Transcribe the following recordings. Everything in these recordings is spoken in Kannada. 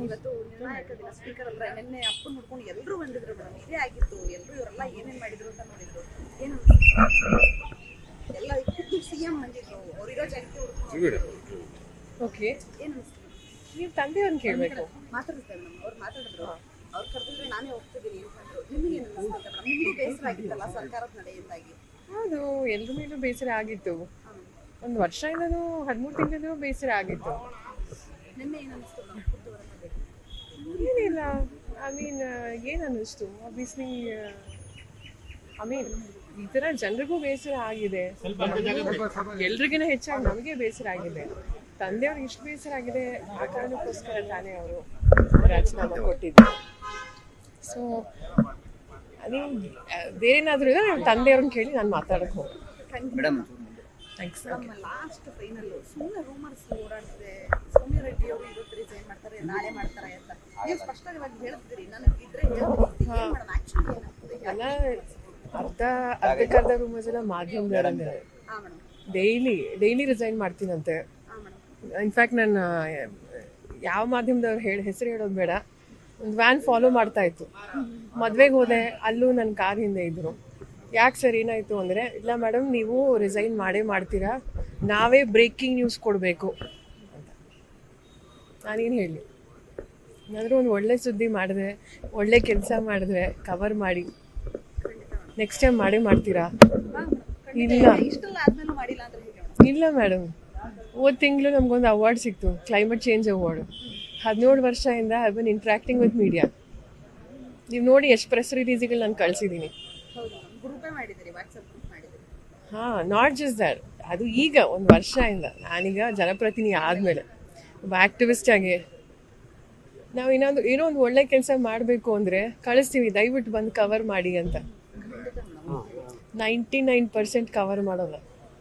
ಇವತ್ತು ನಿರ್ಣಾಯಕ ದಿನ ಸ್ಪೀಕರ್ ಹತ್ರ ನಿನ್ನೆ ಅಪ್ಪನ ನೋಡ್ಕೊಂಡು ಎಲ್ಲರೂ ಬಂದಿದ್ರು ಮೇಡಮ್ ಇದೇ ಆಗಿತ್ತು ಎಲ್ಲರೂ ಇವರೆಲ್ಲ ಏನೇನ್ ಮಾಡಿದ್ರು ಅಂತ ನೋಡಿದ್ರು ಏನು ಅನ್ಸ್ತು? ಎಲ್ಲ ಖುದ್ದು ಸಿಎಂ ಬಂದಿದ್ರು ಅವ್ರಿರೋ ಜಾಗಕ್ಕೆ ಹುಡ್ಕೊಂಡು ಓಕೆ ಏನ್ ಅನ್ಸ್ತು ನೀವು ತಂದೆಯವ್ರನ್ನ ಕೇಳಬೇಕು ಮಾತಾಡ್ತಾರೆ ಮೇಡಮ್ ಅವ್ರು ಮಾತಾಡಿದ್ರು ಅವ್ರು ಕರೆದಿದ್ರೆ ನಾನೇ ಹೋಗ್ತಿದ್ದೀನಿ ಅಂತಂದ್ರು ನಿಮಗೆ ಏನು ಅನ್ಸುತ್ತೆ ಮೇಡಮ್ ನಿಮಗೂ ಬೇಸರ ಆಗಿತ್ತಲ್ಲ ಸರ್ಕಾರದ ನಡೆಯಿಂದಾಗಿ ಹೌದು ಎಲ್ರ ಮೇಲೂ ಬೇಸರ ಆಗಿತ್ತು ಒಂದು ವರ್ಷದಿಂದನೂ ಹದಿಮೂರು ತಿಂಗಳಿಂದನೂ ಬೇಸರ ಆಗಿತ್ತು ನಿನ್ನೆ ಏನು ಅನಿಸ್ತು ಮೇಡಮ್ ಖುದ್ದು ಅವರನ್ನ ಭೇಟಿ ಏನಿಲ್ಲ ಐ ಮೀನ್ ಏನು ಅನ್ನಿಸ್ತು ಆಬ್ವಿಯಸ್ಲಿ ಐ ಮೀನ್ ಈ ಥರ ಜನರಿಗೂ ಬೇಸರ ಆಗಿದೆ ಎಲ್ರಿಗಿನ ಹೆಚ್ಚಾಗಿ ನಮಗೆ ಬೇಸರ ಆಗಿದೆ ತಂದೆಯವ್ರಿಗೆ ಇಷ್ಟು ಬೇಸರ ಆಗಿದೆ ಆ ಕಾರಣಕ್ಕೋಸ್ಕರ ತಾನೇ ಅವರು ರಾಜೀನಾಮೆ ಕೊಟ್ಟಿದ್ದು ಸೊ ನೀವು ಬೇರೆನಾದ್ರೂ ಇದೆ ನೀವು ತಂದೆಯವ್ರನ್ನ ಕೇಳಿ ನಾನು ಮಾತಾಡಕ್ಕೆ ಹೋಗಿ ಮೇಡಮ್ ಥ್ಯಾಂಕ್ಸ್ ನಮ್ಮ ಲಾಸ್ಟ್ ಫೈನಲ್ ಸುಮ್ಮನೆ ರೂಮರ್ಸ್ ಓಡಾಡ್ತಿದೆ ಸೌಮ್ಯ ರೆಡ್ಡಿ ಅವರು ಇವತ್ತು ರಿಸೈನ್ ಮಾಡ್ತಾರೆ ನಾಳೆ ಮಾಡ್ತಾರೆ ಅಂತ ನೀವು ಸ್ಪಷ್ಟವಾಗಿ ಹೇಳ್ತೀರಿ ನನಗೆ ಇದ್ರೆ ಹೇಳ್ತೀನಿ ಮೇಡಮ್ ಆಕ್ಚುಲಿ ಏನಾಗ್ತದೆ ಎಲ್ಲ ಅರ್ಧ ಅರ್ಧಕ್ಕರ್ಧ ರೂಮರ್ಸ್ ಎಲ್ಲ ಮಾಧ್ಯಮದವರೇ ಹಾ ಮೇಡಮ್ ಡೈಲಿ ಡೈಲಿ ರಿಸೈನ್ ಮಾಡ್ತೀನಂತೆ ಹಾ ಮೇಡಮ್ ಇನ್ಫ್ಯಾಕ್ಟ್ ನಾನು ಯಾವ ಮಾಧ್ಯಮದವ್ರು ಹೇಳಿ ಹೆಸರು ಹೇಳೋದು ಬೇಡ ಒಂದು ವ್ಯಾನ್ ಫಾಲೋ ಮಾಡ್ತಾ ಇತ್ತು ಮದ್ವೆಗೆ ಹೋದೆ ಅಲ್ಲೂ ನನ್ನ ಕಾರ್ ಹಿಂದೆ ಇದ್ರು ಯಾಕೆ ಸರ್ ಏನಾಯ್ತು ಅಂದರೆ ಇಲ್ಲ ಮೇಡಮ್ ನೀವು ರಿಸೈನ್ ಮಾಡೇ ಮಾಡ್ತೀರಾ ನಾವೇ ಬ್ರೇಕಿಂಗ್ ನ್ಯೂಸ್ ಕೊಡಬೇಕು ಅಂತ ನಾನೇನು ಹೇಳಿ ಏನಾದರೂ ಒಂದು ಒಳ್ಳೆ ಸುದ್ದಿ ಮಾಡಿದ್ರೆ ಒಳ್ಳೆ ಕೆಲಸ ಮಾಡಿದ್ರೆ ಕವರ್ ಮಾಡಿ ನೆಕ್ಸ್ಟ್ ಟೈಮ್ ಮಾಡೇ ಮಾಡ್ತೀರಾ ಇಲ್ಲ ಇಷ್ಟೆಲ್ಲ ಆದ್ಮೇಲೂ ಮಾಡಿಲ್ಲ ಅಂದ್ರೆ ಹೇಗೆ ಮೇಡಮ್ ಇಲ್ಲ ಮೇಡಮ್ ಹೋದ ತಿಂಗಳು ನಮ್ಗೊಂದು ಅವಾರ್ಡ್ ಸಿಕ್ತು ಕ್ಲೈಮೇಟ್ ಚೇಂಜ್ ಅವಾರ್ಡ್ ಹದಿನೇಳು ವರ್ಷದಿಂದ I been interacting with media ನೀವು ನೋಡಿ ಎಷ್ಟು ಪ್ರೆಸ್ ರಿಲೀಸ್ಗಳು ನಾನು ಕಳಿಸಿದ್ದೀನಿ ಹೌದು ಮೇಡಮ್ ಗ್ರೂಪೇ ಮಾಡಿದಿರಿ ವಾಟ್ಸಪ್ ಗ್ರೂಪ್ ಮಾಡಿದಿರಿ ಹಾಂ ನಾಟ್ ಜಸ್ಟ್ ದಟ್ ಅದು ಈಗ ಒಂದು ವರ್ಷದಿಂದ ನಾನೀಗ ಜನಪ್ರತಿನಿಧಿ ಆದಮೇಲೆ ಒಬ್ಬ ಆಕ್ಟಿವಿಸ್ಟ್ ಆಗಿ ನಾವು ಇನ್ನೊಂದು ಏನೋ ಒಂದು ಒಳ್ಳೆ ಕೆಲಸ ಮಾಡಬೇಕು ಅಂದರೆ ಕಳಿಸ್ತೀವಿ ದಯವಿಟ್ಟು ಬಂದು ಕವರ್ ಮಾಡಿ ಅಂತ ನೈಂಟಿ ನೈನ್ ಪರ್ಸೆಂಟ್ ಕವರ್ ಮಾಡೋಲ್ಲ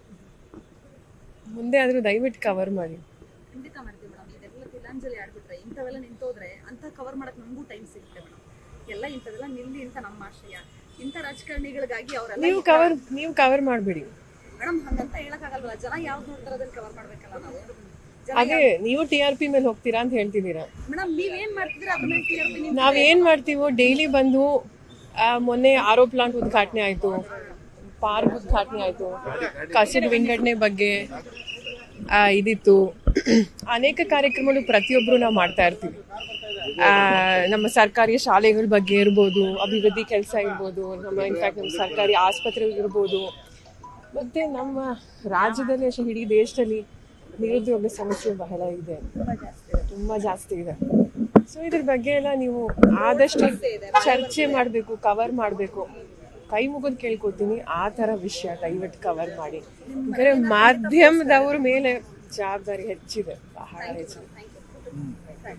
ಮುಂದೆ ಆದರೂ ದಯವಿಟ್ಟು ಕವರ್ ಮಾಡಿ ಖಂಡಿತ ಮಾಡ್ತೀವಿ ಮೇಡಮ್ ಇದೆಲ್ಲ ತಿಲಾಂಜಲಿ ಆಡ್ಬಿಟ್ರೆ ಇಂಥವೆಲ್ಲ ನಿಂತೋದ್ರೆ ಅಂತ ಕವರ್ ಮಾಡಕ್ ನಮಗೂ ಟೈಮ್ ಸಿಗುತ್ತೆ ಮೇಡಮ್ ಎಲ್ಲ ಇಂಥವೆಲ್ಲ ನಿಲ್ಲಿ ಅಂತ ನಮ್ಮ ಆಶಯ ಇಂಥ ರಾಜಕಾರಣಿಗಳಿಗಾಗಿ ಅವರೆಲ್ಲ ನೀವು ಕವರ್ ನೀವು ಕವರ್ ಮಾಡಬೇಡಿ ಮೇಡಮ್ ಹಂಗಂತ ಹೇಳಕ್ಕಾಗಲ್ವಲ್ಲ ಜನ ಯಾವ್ದು ನೋಡ್ತಾರ ಅದನ್ನ ಕವರ್ ಮಾಡ್ಬೇಕಲ್ಲ ನಾವು ಜನ ಅದೇ ನೀವು ಟಿ ಆರ್ ಪಿ ಮೇಲೆ ಹೋಗ್ತೀರಾ ಅಂತ ಹೇಳ್ತಿದ್ದೀರಾ ಮೇಡಮ್ ನೀವೇನ್ ಮಾಡ್ತಿದ್ರೆ ಅದ್ರ ಮೇಲೆ TRP ನೀವು ನಾವ್ ಏನ್ ಮಾಡ್ತೀವೋ ಡೈಲಿ ಬಂದು ಆ, ಮೊನ್ನೆ ಆರೋ ಪ್ಲಾಂಟ್ ಉದ್ಘಾಟನೆ ಆಯ್ತು ಪಾರ್ಕ್ ಉದ್ಘಾಟನೆ ಆಯ್ತು ಕಸದ ವಿಂಗಡಣೆ ಬಗ್ಗೆ ಆ, ಇದಿತ್ತು ಅನೇಕ ಕಾರ್ಯಕ್ರಮಗಳು ಪ್ರತಿಯೊಬ್ರು ನಾವು ಮಾಡ್ತಾ ಇರ್ತೀವಿ ಆ, ನಮ್ಮ ಸರ್ಕಾರಿ ಶಾಲೆಗಳ ಬಗ್ಗೆ ಇರ್ಬೋದು ಅಭಿವೃದ್ಧಿ ಕೆಲಸ ಇರ್ಬೋದು ನಮ್ಮ ಇನ್ಫ್ಯಾಕ್ಟ್ ನಮ್ಮ ಸರ್ಕಾರಿ ಆಸ್ಪತ್ರೆ ಇರ್ಬೋದು ಮತ್ತೆ ನಮ್ಮ ರಾಜ್ಯದಲ್ಲಿ ಅಷ್ಟೇ ಇಡೀ ದೇಶದಲ್ಲಿ ನಿರುದ್ಯೋಗ ಸಮಸ್ಯೆ ಬಹಳ ಇದೆ ತುಂಬಾ ಜಾಸ್ತಿ ಇದೆ ಸೊ ಇದ್ರ ಬಗ್ಗೆ ಎಲ್ಲ ನೀವು ಆದಷ್ಟು ಚರ್ಚೆ ಮಾಡಬೇಕು ಕವರ್ ಮಾಡಬೇಕು ಕೈ ಮುಗಿದು ಕೇಳ್ಕೊತೀನಿ ಆ ಥರ ವಿಷಯ ದಯವಿಟ್ಟು ಕವರ್ ಮಾಡಿ ಯಾಕಂದ್ರೆ ಮಾಧ್ಯಮದವ್ರ ಮೇಲೆ ಜವಾಬ್ದಾರಿ ಹೆಚ್ಚಿದೆ ಬಹಳ ಹೆಚ್ಚಿದೆ Thank you.